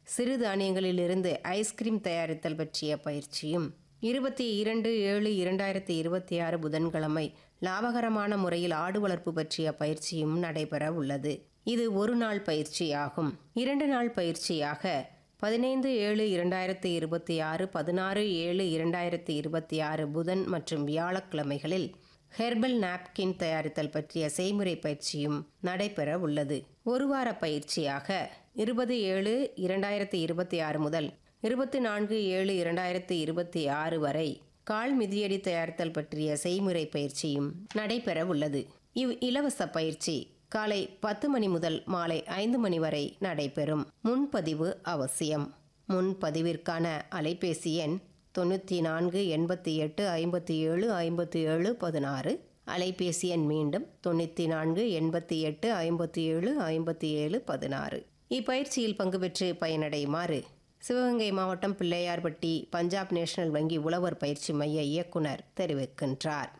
சிறுதானியங்களிலிருந்து ice cream தயாரித்தல் பற்றிய பயிற்சியும் இருபத்தி இரண்டு ஏழு இரண்டாயிரத்தி இருபத்தி ஆறு புதன்கிழமை லாபகரமான முறையில் ஆடு வளர்ப்பு பற்றிய பயிற்சியும் நடைபெற உள்ளது இது ஒரு நாள் பயிற்சியாகும் இரண்டு நாள் பயிற்சியாக பதினைந்து ஏழு இரண்டாயிரத்தி இருபத்தி ஆறு பதினாறு ஏழு இரண்டாயிரத்தி இருபத்தி ஆறு புதன் மற்றும் வியாழக்கிழமைகளில் ஹெர்பல் நாப்கின் தயாரித்தல் பற்றிய செய்முறை பயிற்சியும் நடைபெற உள்ளது ஒரு வார பயிற்சியாக இருபது ஏழு இரண்டாயிரத்தி இருபத்தி ஆறு முதல் இருபத்தி நான்கு ஏழு இரண்டாயிரத்தி இருபத்தி ஆறு வரை கால் மிதியடி தயாரித்தல் பற்றிய செய்முறை பயிற்சியும் நடைபெற உள்ளது இவ் இலவச பயிற்சி காலை பத்து மணி முதல் மாலை ஐந்து மணி வரை நடைபெறும் முன்பதிவு அவசியம் முன்பதிவிற்கான அலைபேசி எண் தொண்ணூற்றி நான்கு எண்பத்தி எட்டு ஐம்பத்தி ஏழு ஐம்பத்தி ஏழு பதினாறு அலைபேசி எண் மீண்டும் தொண்ணூற்றி நான்கு எண்பத்தி எட்டு ஐம்பத்தி ஏழு ஐம்பத்தி ஏழு பதினாறு இப்பயிற்சியில் பங்கு பெற்று பயனடையுமாறு சிவகங்கை மாவட்டம் பிள்ளையார்பட்டி பஞ்சாப் நேஷனல் வங்கி உழவர் பயிற்சி மைய இயக்குனர் தெரிவிக்கின்றார்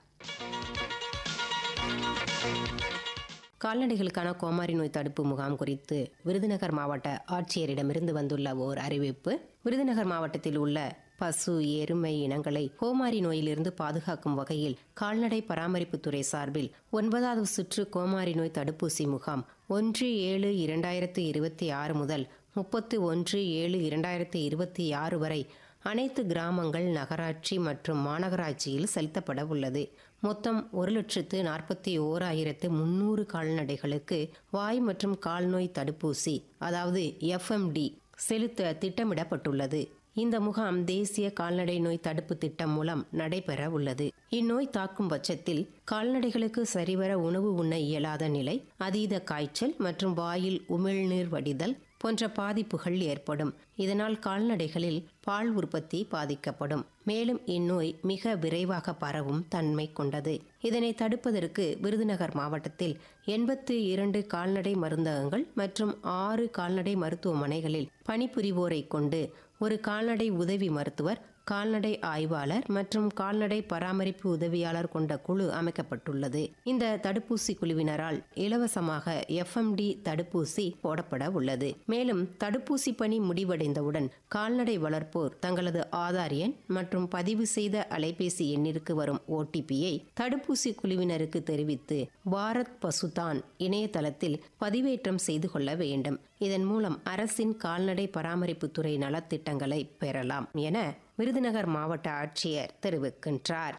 கால்நடைகளுக்கான கோமாரி நோய் தடுப்பு முகாம் குறித்து விருதுநகர் மாவட்ட ஆட்சியரிடமிருந்து வந்துள்ள ஓர் அறிவிப்பு விருதுநகர் மாவட்டத்தில் உள்ள பசு எருமை இனங்களை கோமாரி நோயிலிருந்து பாதுகாக்கும் வகையில் கால்நடை பராமரிப்புத்துறை சார்பில் ஒன்பதாவது சுற்று கோமாரி நோய் தடுப்பூசி முகாம் ஒன்று ஏழு இரண்டாயிரத்து இருபத்தி ஆறு முதல் முப்பத்து ஒன்று ஏழு இரண்டாயிரத்து இருபத்தி ஆறு வரை அனைத்து கிராமங்கள் நகராட்சி மற்றும் மாநகராட்சியில் செலுத்தப்பட உள்ளது மொத்தம் ஒரு லட்சத்து நாற்பத்தி ஓராயிரத்து முன்னூறு கால்நடைகளுக்கு வாய் மற்றும் கால்நோய் தடுப்பூசி அதாவது எஃப்எம்டி செலுத்த திட்டமிடப்பட்டுள்ளது இந்த முகாம் தேசிய கால்நடை நோய் தடுப்பு திட்டம் மூலம் நடைபெற உள்ளது இந்நோய் தாக்கும் பட்சத்தில் கால்நடைகளுக்கு சரிவர உணவு உண்ண இயலாத நிலை அதீத காய்ச்சல் மற்றும் வாயில் உமிழ்நீர் வடிதல் போன்ற பாதிப்புகள் ஏற்படும் இதனால் கால்நடைகளில் பால் உற்பத்தி பாதிக்கப்படும் மேலும் இந்நோய் மிக விரைவாக பரவும் தன்மை கொண்டது இதனை தடுப்பதற்கு விருதுநகர் மாவட்டத்தில் எண்பத்து இரண்டு கால்நடை மருந்தகங்கள் மற்றும் ஆறு கால்நடை மருத்துவமனைகளில் பணிபுரிவோரை கொண்டு ஒரு கால்நடை உதவி மருத்துவர் கால்நடை ஆய்வாளர் மற்றும் கால்நடை பராமரிப்பு உதவியாளர் கொண்ட குழு அமைக்கப்பட்டுள்ளது இந்த தடுப்பூசி குழுவினரால் இலவசமாக எஃப்எம்டி தடுப்பூசி போடப்பட உள்ளது மேலும் தடுப்பூசி பணி முடிவடைந்தவுடன் கால்நடை வளர்ப்போர் தங்களது ஆதார் எண் மற்றும் பதிவு செய்த அலைபேசி எண்ணிற்கு வரும் ஓடிபியை தடுப்பூசி குழுவினருக்கு தெரிவித்து பாரத் பசுதான் இணையதளத்தில் பதிவேற்றம் செய்து கொள்ள வேண்டும் இதன் மூலம் அரசின் கால்நடை பராமரிப்புத்துறை நலத்திட்டங்களை பெறலாம் என விருதுநகர் மாவட்ட ஆட்சியர் தெரிவிக்கின்றார்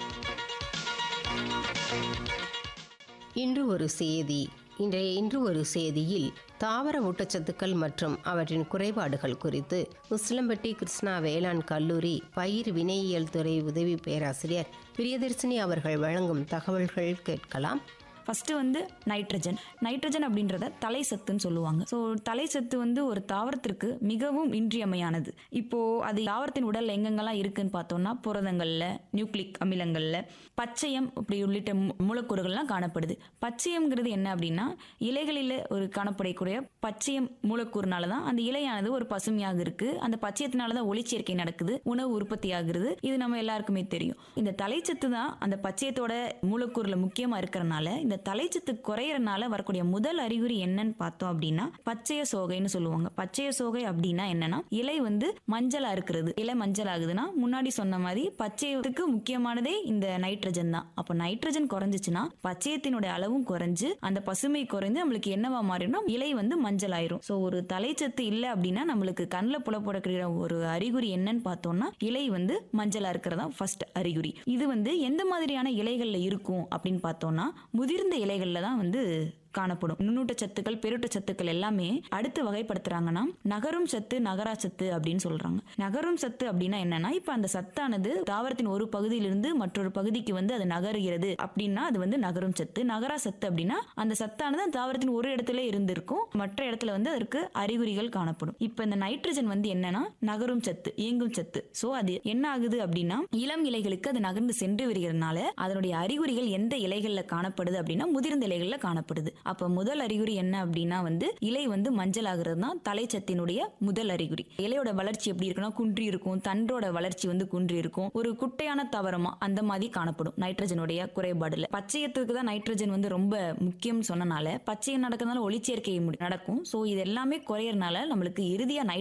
இன்று ஒரு செய்தி இன்றைய இன்று ஒரு செய்தியில் தாவர ஊட்டச்சத்துக்கள் மற்றும் அவற்றின் குறைபாடுகள் குறித்து உசிலம்பட்டி கிருஷ்ணா வேளாண் கல்லூரி பயிர் வினையியல் துறை உதவி பேராசிரியர் பிரியதர்சினி அவர்கள் வழங்கும் தகவல்கள் கேட்கலாம் ஃபஸ்ட்டு வந்து நைட்ரஜன் நைட்ரஜன் அப்படின்றத தலை சத்துன்னு சொல்லுவாங்க ஸோ தலை சத்து வந்து ஒரு தாவரத்திற்கு மிகவும் இன்றியமையானது இப்போ அது தாவரத்தின் உடல்ல எங்கெங்கெல்லாம் இருக்குன்னு பார்த்தோம்னா புரதங்கள்ல நியூக்ளிக் அமிலங்கள்ல பச்சையம் இப்படி உள்ளிட்ட மூ- மூலக்கூறுகள்லாம் காணப்படுது பச்சையம்ங்கிறது என்ன அப்படின்னா இலைகளில் ஒரு காணப்படக்கூடிய பச்சையம் மூலக்கூறுனால தான் அந்த இலையானது ஒரு பசுமையாக இருக்கு அந்த பச்சையத்தினால தான் ஒளிச்சேர்க்கை நடக்குது உணவு உற்பத்தி ஆகுறது இது நம்ம எல்லாருக்குமே தெரியும் இந்த தலைச்சத்து தான் அந்த பச்சையத்தோட மூலக்கூறுல முக்கியமா இருக்கிறனால இந்த தலைச்சத்து குறையறனால வரக்கூடிய முதல் அறிகுறி என்னன்னு பார்த்தோம் அப்படின்னா பச்சைய சோகைன்னு சொல்லுவாங்க பச்சைய சோகை அப்படின்னா என்னன்னா இலை வந்து மஞ்சளா இருக்கிறது இலை மஞ்சள் ஆகுதுன்னா முன்னாடி சொன்ன மாதிரி பச்சையத்துக்கு முக்கியமானதே இந்த நைட்ரஜன் தான் அப்போ நைட்ரஜன் குறைஞ்சிச்சுன்னா பச்சையத்தினுடைய அளவும் குறைஞ்சு அந்த பசுமை குறைந்து நம்மளுக்கு என்னவா மாறிடும் இலை வந்து மஞ்சள் ஆயிரும் ஸோ ஒரு தலைச்சத்து இல்லை அப்படின்னா நம்மளுக்கு கண்ணில் புலப்படக்கூடிய ஒரு அறிகுறி என்னன்னு பார்த்தோம்னா இலை வந்து மஞ்சளா இருக்கிறதா ஃபர்ஸ்ட் அறிகுறி இது வந்து எந்த மாதிரியான இலைகள்ல இருக்கும் அப்படின்னு பார்த்தோம்னா முதிர்ந்த இலைகள்ல தான் வந்து காணப்படும் நுண்ணூட்ட சத்துக்கள் பெருட்ட சத்துக்கள் எல்லாமே அடுத்து வகைப்படுத்துறாங்கன்னா நகரும் சத்து நகரா சத்து அப்படின்னு சொல்றாங்க நகரும் சத்து அப்படின்னா என்னன்னா இப்ப அந்த சத்தானது தாவரத்தின் ஒரு பகுதியிலிருந்து மற்றொரு பகுதிக்கு வந்து அது நகருகிறது அப்படின்னா அது வந்து நகரும் சத்து நகரா சத்து அப்படின்னா அந்த சத்தானது அந்த தாவரத்தின் ஒரு இடத்துல இருந்திருக்கும் மற்ற இடத்துல வந்து அதற்கு அறிகுறிகள் காணப்படும் இப்ப இந்த நைட்ரஜன் வந்து என்னன்னா நகரும் சத்து இயங்கும் சத்து சோ அது என்ன ஆகுது அப்படின்னா இளம் இலைகளுக்கு அது நகர்ந்து சென்று வருகிறதுனால அதனுடைய அறிகுறிகள் எந்த இலைகள்ல காணப்படுது அப்படின்னா முதிர்ந்த இலைகள்ல காணப்படுது அப்ப முதல் அறிகுறி என்ன அப்படின்னா வந்து இலை வந்து மஞ்சள் ஆகுறது தான் தலைச்சத்தினுடைய முதல் அறிகுறி இலையோட வளர்ச்சி எப்படி இருக்குன்னா குன்றி இருக்கும் தண்டோட வளர்ச்சி வந்து குன்றி இருக்கும் ஒரு குட்டையான தவறமா அந்த மாதிரி காணப்படும் நைட்ரஜனுடைய குறைபாடுல பச்சையத்துக்கு தான் நைட்ரஜன் வந்து ரொம்ப முக்கியம் சொன்னனால பச்சையம் நடக்கிறதுனால ஒளிச்சேர்க்கை முடி- நடக்கும் சோ இது எல்லாமே குறையறனால நம்மளுக்கு இறுதியா